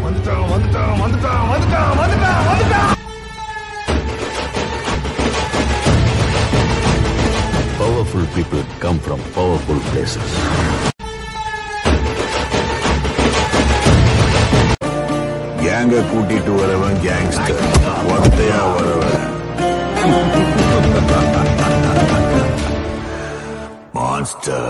வந்துட்டான் வந்துட்டான் வந்துட்டான் வந்துட்டான் வந்துட்டான் வந்துட்டான் Powerful people come from powerful places. கேங்க கூட்டிட்டு வரவன் கேங்ஸ்டர் ஒத்தையா வரவன் மான்ஸ்டர்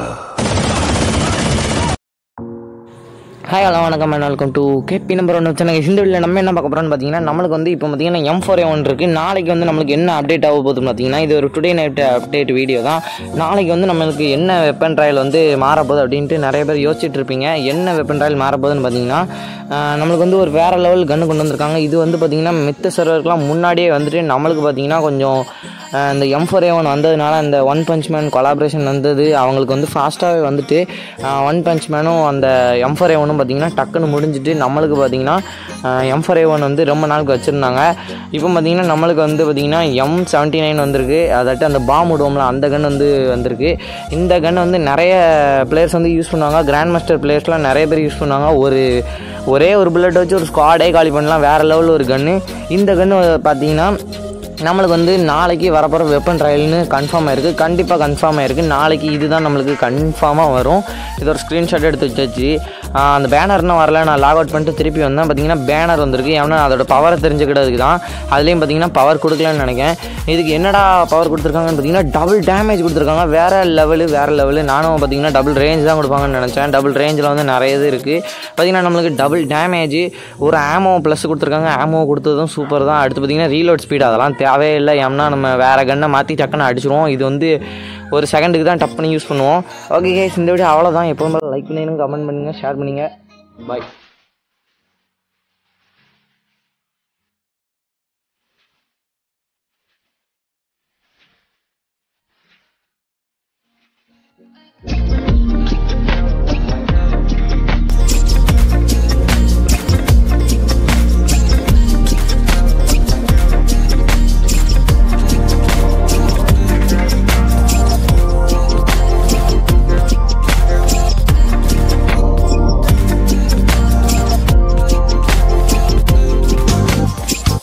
ஹாய் ஹலோ வணக்கம் and welcome to KP number one channel இந்த வீடியோவில் நம்ம என்ன பார்க்க போகிறோம்னு பார்த்தீங்கன்னா நம்மளுக்கு வந்து இப்போ பார்த்தீங்கன்னா எம் ஃபோர் ஒன் இருக்குது நாளைக்கு வந்து நம்மளுக்கு என்ன அப்டேட் ஆக போகுதுன்னு பார்த்தீங்கன்னா இது ஒரு டுடே நைட் அப்டேட் வீடியோ தான் நாளைக்கு வந்து நம்மளுக்கு என்ன வெப்பன் ட்ரையல் வந்து மாறப்போகுது அப்படின்ட்டு நிறைய பேர் யோசிச்சுட்டு இருப்பீங்க என்ன வெப்பன் ட்ரையல் மாறப்போகுதுன்னு பார்த்தீங்கன்னா ஆஹ், நம்மளுக்கு வந்து ஒரு வேறு லெவல் கன்று கொண்டு வந்திருக்காங்க இது வந்து பார்த்தீங்கன்னா மித்த சர்வருக்குலாம் முன்னாடியே வந்துட்டு நம்மளுக்கு பார்த்தீங்கன்னா கொஞ்சம் ஆஹ், இந்த எம் ஃபோர் ஒன் வந்ததுனால இந்த ஒன் பஞ்ச் மேன் கொலாபரேஷன் வந்தது அவங்களுக்கு வந்து ஃபாஸ்ட்டாகவே வந்துட்டு ஒன் பஞ்ச் மேனும் அந்த எம் ஃபோர் ஒன்றும் பார்த்தீங்கன்னா டக்குன்னு முடிஞ்சிட்டு நம்மளுக்கு பார்த்தீங்கன்னா எம் ஃபோர் ஒன் வந்து ரொம்ப நாளுக்கு வச்சுருந்தாங்க இப்போ பார்த்தீங்கன்னா நம்மளுக்கு வந்து பார்த்தீங்கன்னா எம் செவன்ட்டி நைன் வந்திருக்கு அதாட்டு அந்த பாம் விடுவோம்ல அந்த கன் வந்து வந்திருக்கு இந்த கன் வந்து நிறைய பிளேயர்ஸ் வந்து யூஸ் பண்ணுவாங்க கிராண்ட் மாஸ்டர் பிளேயர்ஸ்லாம் நிறைய பேர் யூஸ் பண்ணுவாங்க ஒரு ஒரே ஒரு புல்லட் வச்சு ஒரு ஸ்குவாடே காலி பண்ணலாம் வேறு லெவலில் ஒரு கன்று இந்த கன்று பார்த்தீங்கன்னா நம்மளுக்கு வந்து நாளைக்கு வரப்போகிற வெப்பன் ட்ரையல்னு கன்ஃபார்ம் ஆயிருக்கு கண்டிப்பாக கன்ஃபார்ம் ஆயிருக்கு நாளைக்கு இதுதான் நம்மளுக்கு கன்ஃபார்மாக வரும் இது ஒரு ஸ்க்ரீன்ஷாட் எடுத்து வச்சாச்சு ஆஹ் அந்த பேனர் இன்னும் வரல நான் லாக் அவுட் பண்ணிட்டு திருப்பி வந்தேன் பார்த்தீங்கன்னா பேனர் வந்திருக்கு ஏன்னா அதோட பவரை தெரிஞ்சுக்கிட்டதுக்கு தான் அதுலேயும் பார்த்தீங்கன்னா பவர் கொடுக்கலன்னு நினைக்கிறேன் இதுக்கு என்னடா பவர் கொடுத்துருக்காங்கன்னு பார்த்தீங்கன்னா டபுள் டேமேஜ் கொடுத்துருக்காங்க வேறு லெவலு வேறு லெவலு நானும் பார்த்தீங்கன்னா டபுள் ரேஞ்ச் தான் கொடுப்பாங்கன்னு நினச்சேன் டபுள் ரேஞ்சில் வந்து நிறைய இது இருக்குது பார்த்தீங்கன்னா நம்மளுக்கு டபுள் டேமேஜ் ஒரு ஆமோ ப்ளஸ் கொடுத்துருக்காங்க ஆமோ கொடுத்ததும் சூப்பர் தான் அடுத்து பார்த்தீங்கன்னா ரீலோட் ஸ்பீட் அதெல்லாம் தேவையே இல்லை ஏம்னா நம்ம வேறு கன்னை மாற்றி டக்குன்னு அடிச்சிருவோம் இது வந்து ஒரு செகண்டுக்கு தான் டப் பண்ணி யூஸ் பண்ணுவோம் ஓகே கேஸ் இந்த வீடியோ அவ்வளோதான் எப்போதும் லைக் பண்ணிடுங்க கமெண்ட் பண்ணுங்கள் ஷேர் பண்ணுங்கள் பாய்